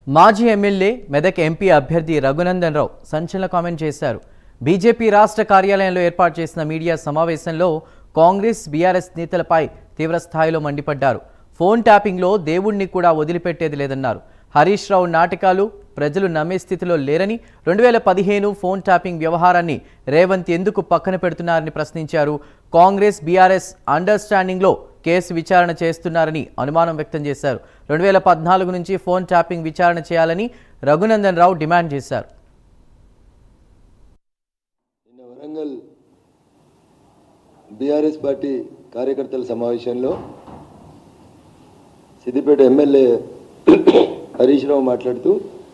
మాజీ MLA Medak MP అభ్యర్థి రఘునందన్ రావు సంచలన కామెంట్ చేశారు బీజేపీ రాష్ట్ర కార్యాలయంలో ఏర్పాటు చేసిన మీడియా సమావేశంలో కాంగ్రెస్ బీఆర్ఎస్ నేతలపై తీవ్రస్థాయిలో మండిపడ్డారు ఫోన్ ట్యాపింగ్లో దేవుణ్ణి కూడా వదిలిపెట్టేది లేదన్నారు హరీష్ రావు నాటకాలు ప్రజలు నమ్మే స్థితిలో లేరని రెండు వేల పదిహేను ఫోన్ ట్యాపింగ్ వ్యవహారాన్ని రేవంత్ ఎందుకు పక్కన పెడుతున్నారని ప్రశ్నించారు కాంగ్రెస్ బీఆర్ఎస్ అండర్స్టాండింగ్లో కేసు విచారణ చేస్తున్నారని అనుమానం వ్యక్తం చేశారు రెండు వేల పద్నాలుగు నుంచి ఫోన్ ట్యాపింగ్ విచారణ చేయాలని రఘునందన్ రావు డిమాండ్ చేశారు నిన్న వరంగల్ బీఆర్ఎస్ పార్టీ కార్యకర్తల సమావేశంలో సిద్దిపేట ఎమ్మెల్యే హరీష్ రావు మాట్లాడుతూ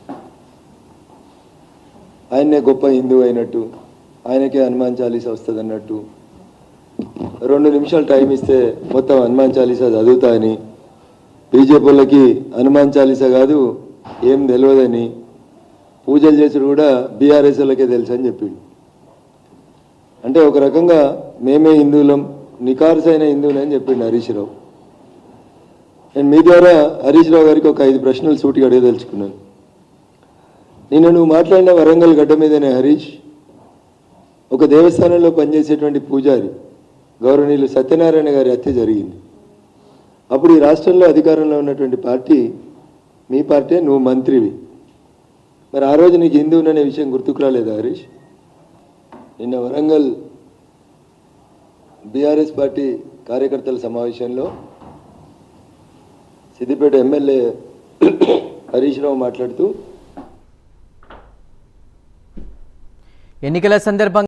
ఆయన్నే గొప్ప హిందువు అయినట్టు ఆయనకే హనుమాన్ చాలీసా వస్తుంది అన్నట్టు రెండు నిమిషాలు టైం ఇస్తే మొత్తం హనుమాన్ చాలీసా చదువుతా అని బీజేపీ వాళ్ళకి హనుమాన్ చాలీసా కాదు ఏం తెలియదని పూజలు చేసుడు కూడా బీఆర్ఎస్ వాళ్ళకే తెలుసు అని చెప్పిండు అంటే ఒక రకంగా మేమే హిందువులం నికార్సైన హిందువులు అని చెప్పిండు హరీష్ రావు నేను మీ ద్వారా హరీష్ రావు గారికి ఒక ఐదు ప్రశ్నలు సూటిగా అడగదలుచుకున్నాను నిన్న నువ్వు మాట్లాడిన వరంగల్ గడ్డ మీదనే హరీష్ ఒక దేవస్థానంలో పనిచేసేటువంటి పూజారి గౌరవనీయులు సత్యనారాయణ గారి హత్య జరిగింది అప్పుడు ఈ రాష్ట్రంలో అధికారంలో ఉన్నటువంటి పార్టీ మీ పార్టీ నువ్వు మంత్రివి మరి ఆ రోజు నీకు హిందువుననే విషయం గుర్తుకు రాలేదా హరీష్ నిన్న వరంగల్ బీఆర్ఎస్ పార్టీ కార్యకర్తల సమావేశంలో సిద్దిపేట ఎమ్మెల్యే హరీష్ రావు మాట్లాడుతూ ఎన్నికల సందర్భంగా